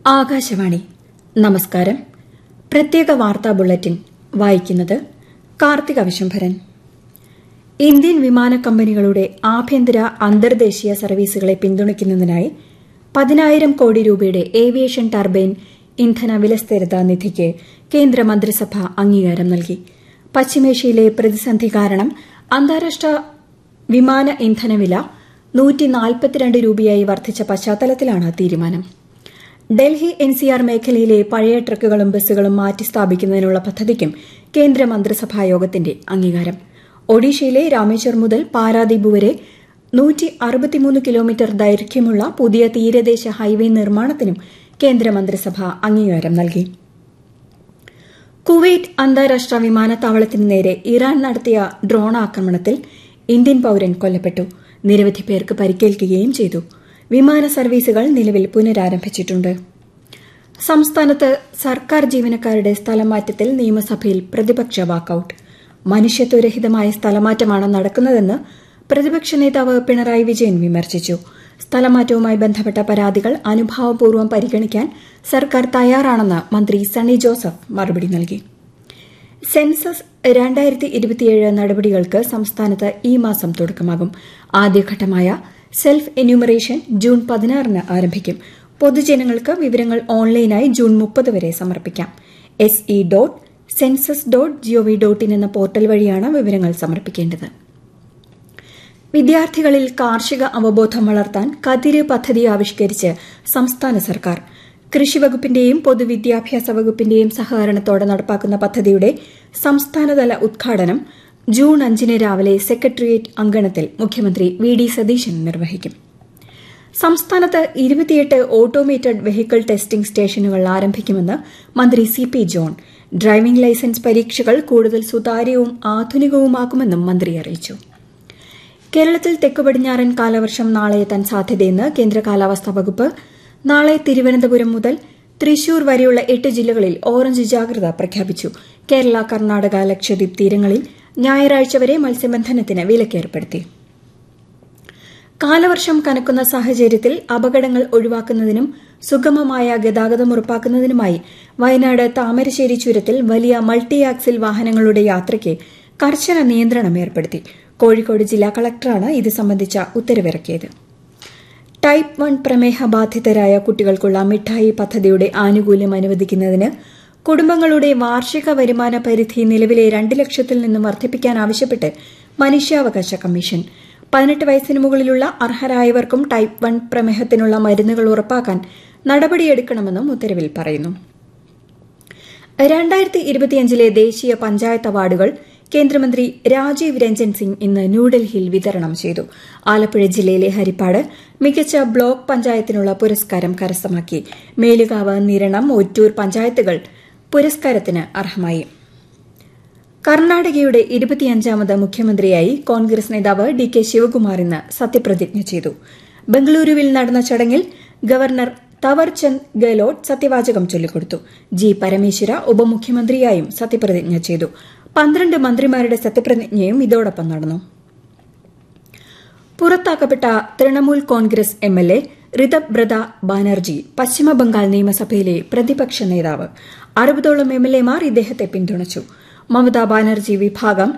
ആകാശവാണി നമസ്കാരം പ്രത്യേക വാർത്താ ബുള്ളറ്റിൻ വായിക്കുന്നത് കാർത്തിക വിശംഭരൻ ഇന്ത്യൻ വിമാന കമ്പനികളുടെ ആഭ്യന്തര അന്തർദേശീയ സർവീസുകളെ പിന്തുണയ്ക്കുന്നതിനായി പതിനായിരം കോടി രൂപയുടെ ഏവിയേഷൻ ടർബൈൻ ഇന്ധന വിലസ്ഥിരതാ നിധിക്ക് കേന്ദ്ര മന്ത്രിസഭ അംഗീകാരം നൽകി പശ്ചിമേഷ്യയിലെ പ്രതിസന്ധി കാരണം അന്താരാഷ്ട്ര വിമാന ഇന്ധനവില രൂപയായി വർദ്ധിച്ച പശ്ചാത്തലത്തിലാണ് തീരുമാനം ഡൽഹി എൻസിആർ മേഖലയിലെ പഴയ ട്രക്കുകളും ബസ്സുകളും മാറ്റി സ്ഥാപിക്കുന്നതിനുള്ള പദ്ധതിക്കും കേന്ദ്ര മന്ത്രിസഭായോഗത്തിന്റെ അംഗീകാരം ഒഡീഷയിലെ രാമേശ്വർ മുതൽ പാരാദീപ് വരെ കിലോമീറ്റർ ദൈർഘ്യമുള്ള പുതിയ തീരദേശ ഹൈവേ നിർമ്മാണത്തിനും കേന്ദ്ര മന്ത്രിസഭ അംഗീകാരം നൽകി കുവൈറ്റ് അന്താരാഷ്ട്ര വിമാനത്താവളത്തിന് നേരെ ഇറാൻ നടത്തിയ ഡ്രോൺ ആക്രമണത്തിൽ ഇന്ത്യൻ പൌരൻ കൊല്ലപ്പെട്ടു നിരവധി പേർക്ക് പരിക്കേൽക്കുകയും ചെയ്തു വിമാന സർവീസുകൾ നിലവിൽ പുനരാരംഭിച്ചിട്ടുണ്ട് സംസ്ഥാനത്ത് സർക്കാർ ജീവനക്കാരുടെ സ്ഥലമാറ്റത്തിൽ നിയമസഭയിൽ പ്രതിപക്ഷ വാക്കൌട്ട് മനുഷ്യത്വരഹിതമായ സ്ഥലമാറ്റമാണ് നടക്കുന്നതെന്ന് പ്രതിപക്ഷ നേതാവ് പിണറായി വിജയൻ വിമർശിച്ചു സ്ഥലമാറ്റവുമായി ബന്ധപ്പെട്ട പരാതികൾ അനുഭാവപൂർവ്വം പരിഗണിക്കാൻ സർക്കാർ തയ്യാറാണെന്ന് മന്ത്രി സണ്ണി ജോസഫ് മറുപടി നൽകി സെൻസസ് രണ്ടായിരത്തി ഇരുപത്തിയേഴ് നടപടികൾക്ക് സംസ്ഥാനത്ത് ഈ മാസം തുടക്കമാകും ആദ്യഘട്ടമായ സെൽഫ് എന്യൂമറേഷൻ ജൂൺ പതിനാറിന് ആരംഭിക്കും പൊതുജനങ്ങൾക്ക് വിവരങ്ങൾ ഓൺലൈനായി ജൂൺ മുപ്പത് വരെ സമർപ്പിക്കാം S E dot census dot G O V dot in എന്ന പോർട്ടൽ വഴിയാണ് വിവരങ്ങൾ സമർപ്പിക്കേണ്ടത് വിദ്യാർത്ഥികളിൽ കാർഷിക അവബോധം വളർത്താൻ കതിര് പദ്ധതി ആവിഷ്കരിച്ച് സംസ്ഥാന സർക്കാർ കൃഷിവകുപ്പിന്റെയും പൊതുവിദ്യാഭ്യാസ വകുപ്പിന്റെയും സഹകരണത്തോടെ നടപ്പാക്കുന്ന പദ്ധതിയുടെ സംസ്ഥാനതല ഉദ്ഘാടനം ജൂൺ അഞ്ചിന് രാവിലെ സെക്രട്ടേറിയറ്റ് അങ്കണത്തിൽ മുഖ്യമന്ത്രി വി ഡി സതീശൻ നിർവഹിക്കും സംസ്ഥാനത്ത് ഇരുപത്തിയെട്ട് ഓട്ടോമേറ്റഡ് വെഹിക്കിൾ ടെസ്റ്റിംഗ് സ്റ്റേഷനുകൾ ആരംഭിക്കുമെന്ന് മന്ത്രി C P John driving licence പരീക്ഷകൾ കൂടുതൽ സുതാര്യവും ആധുനികവുമാക്കുമെന്നും മന്ത്രി അറിയിച്ചു കേരളത്തിൽ തെക്കു പടിഞ്ഞാറൻ കാലവർഷം നാളെ എത്താൻ സാധ്യതയെന്ന് കേന്ദ്ര കാലാവസ്ഥാ വകുപ്പ് നാളെ തിരുവനന്തപുരം മുതൽ തൃശൂർ വരെയുള്ള എട്ട് ജില്ലകളിൽ ഓറഞ്ച് ജാഗ്രത പ്രഖ്യാപിച്ചു കേരള കർണാടക ലക്ഷദ്വീപ് തീരങ്ങളിൽ ഞായറാഴ്ച വരെ മത്സ്യബന്ധനത്തിന് വിലക്കേർപ്പെടുത്തി കാലവർഷം കനക്കുന്ന സാഹചര്യത്തിൽ അപകടങ്ങൾ ഒഴിവാക്കുന്നതിനും സുഗമമായ ഗതാഗതം ഉറപ്പാക്കുന്നതിനുമായി വയനാട് താമരശ്ശേരി ചുരത്തിൽ വലിയ മൾട്ടി ആക്സിൽ വാഹനങ്ങളുടെ യാത്രയ്ക്ക് കർശന നിയന്ത്രണം ഏർപ്പെടുത്തി കോഴിക്കോട് ജില്ലാ കളക്ടറാണ് ഇത് സംബന്ധിച്ച ഉത്തരവിറക്കിയത് ടൈപ്പ് വൺ പ്രമേഹ ബാധിതരായ കുട്ടികൾക്കുള്ള മിഠായി പദ്ധതിയുടെ ആനുകൂല്യം അനുവദിക്കുന്നതിന് കുടുംബങ്ങളുടെ വാർഷിക വരുമാന പരിധി നിലവിലെ രണ്ട് ലക്ഷത്തിൽ നിന്നും വർദ്ധിപ്പിക്കാൻ ആവശ്യപ്പെട്ട് മനുഷ്യാവകാശ കമ്മീഷൻ പതിനെട്ട് വയസ്സിന് മുകളിലുള്ള അർഹരായവർക്കും ടൈപ്പ് വൺ പ്രമേഹത്തിനുള്ള മരുന്നുകൾ ഉറപ്പാക്കാൻ നടപടിയെടുക്കണമെന്നും ഉത്തരവിൽ പറയുന്നു രണ്ടായിരത്തി ഇരുപത്തിയഞ്ചിലെ ദേശീയ പഞ്ചായത്ത് അവാർഡുകൾ കേന്ദ്രമന്ത്രി രാജീവ് രഞ്ജൻ സിംഗ് ഇന്ന് ന്യൂഡൽഹിയിൽ വിതരണം ചെയ്തു ആലപ്പുഴ ജില്ലയിലെ ഹരിപ്പാട് മികച്ച ബ്ലോക്ക് പഞ്ചായത്തിനുള്ള പുരസ്കാരം കരസ്ഥമാക്കി മേലുകാവ് നിരണം ഒറ്റൂർ പഞ്ചായത്തുകൾ പുരസ്കാരത്തിന് അർഹമായി കർണാടകയുടെ ഇരുപത്തിയഞ്ചാമത് മുഖ്യമന്ത്രിയായി കോൺഗ്രസ് നേതാവ് ഡി കെ ശിവകുമാർ ഇന്ന് സത്യപ്രതിജ്ഞ ചെയ്തു ബംഗളൂരുവിൽ നടന്ന ചടങ്ങിൽ ഗവർണർ തവർചന്ദ് ഗെഹ്ലോട്ട് സത്യവാചകം ചൊല്ലിക്കൊടുത്തു ജി പരമേശ്വര ഉപമുഖ്യമന്ത്രിയായും സത്യപ്രതിജ്ഞ ചെയ്തു പന്ത്രണ്ട് മന്ത്രിമാരുടെ സത്യപ്രതിജ്ഞയും ഇതോടൊപ്പം നടന്നു പുറത്താക്കപ്പെട്ട Trinamool Congress M L A Ritabrata Banerjee Paschimbangal നിയമസഭയിലെ പ്രതിപക്ഷ നേതാവ് അറുപതോളം എം എൽ എമാർ ഇദ്ദേഹത്തെ പിന്തുണച്ചു മമതാ ബാനർജി വിഭാഗം